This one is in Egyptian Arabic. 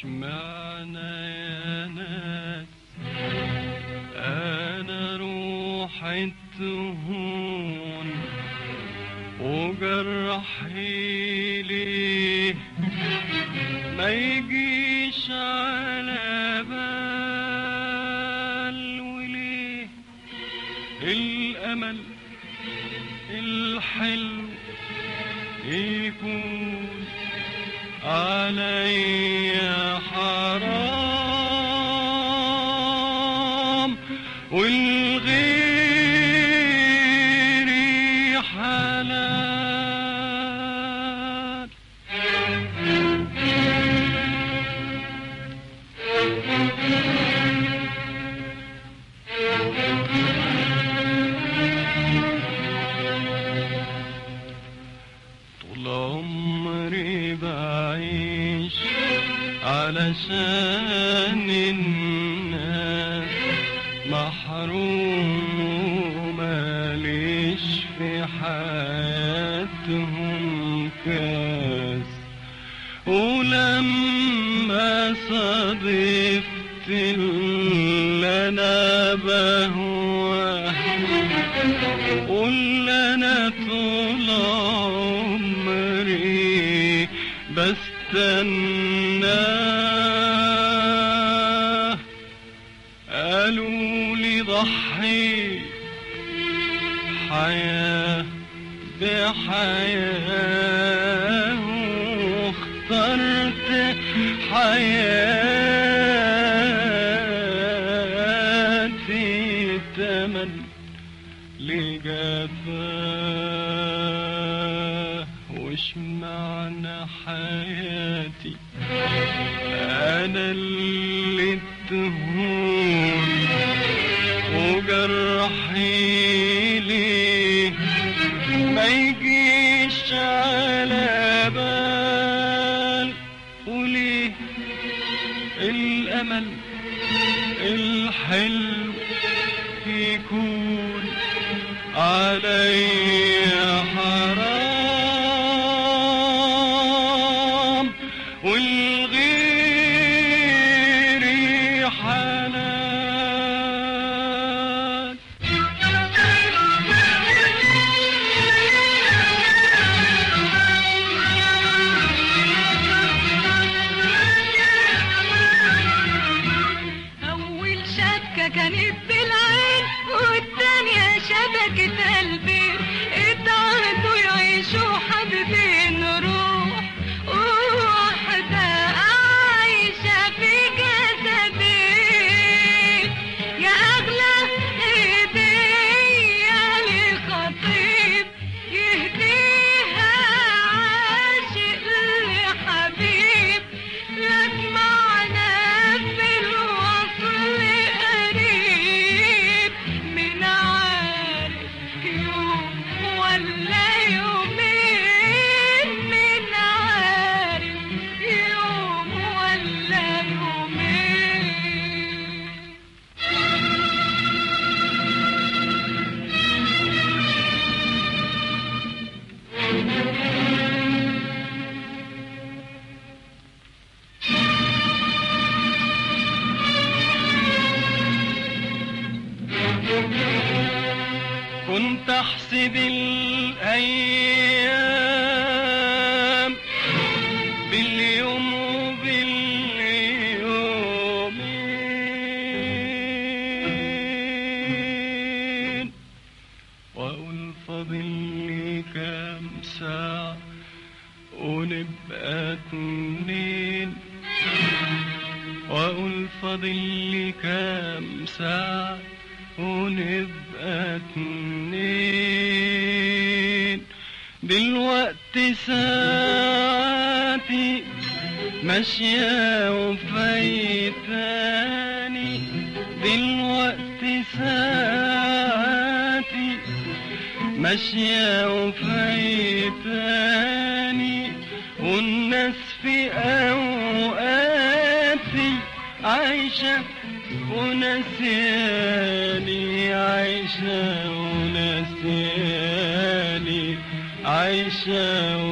اشمعنى يا ناس انا روحي تهون وجرحي ليه ما يجيش على بال وليه الامل الحلو يكون علي حرام والغير حلال طول عمري بعيش علشان الناس محروم وماليش في حياتهم كاس ولما صادفت اللي انا بهواه قول انا طول عمري بستناه قالوا لي ضحي حياة بحياة واخترت حياتي تمن لجفاه وش معنى حياتي انا اللي تهون وجرحي ليه ما يجيش على بال وليه الامل الحلو يكون علي حرام والغير حلال أول شبكة كانت بالعين والتانية شبكة قلبي اتعهدوا يعيشوا حبيبين روح واحدة عايشة في جسدين يا أغلى هدية لخطيب يهديها عاشق لحبيب لك معنى في الوصل قريب من عارف يوم ولا يومين من عارف يوم ولا يومين كنت احسب الايام باليوم وباليومين واقول فاضل لي كام ساعة ونبقى اتنين واقول فاضل لي كام ساعة ونبقى اتنين دلوقتي ساعتي ماشية وفايتاني دلوقتي ساعتي ماشية وفايتاني والناس في أوقاتي عايشة ونسياني عايشة ونسياني عايشة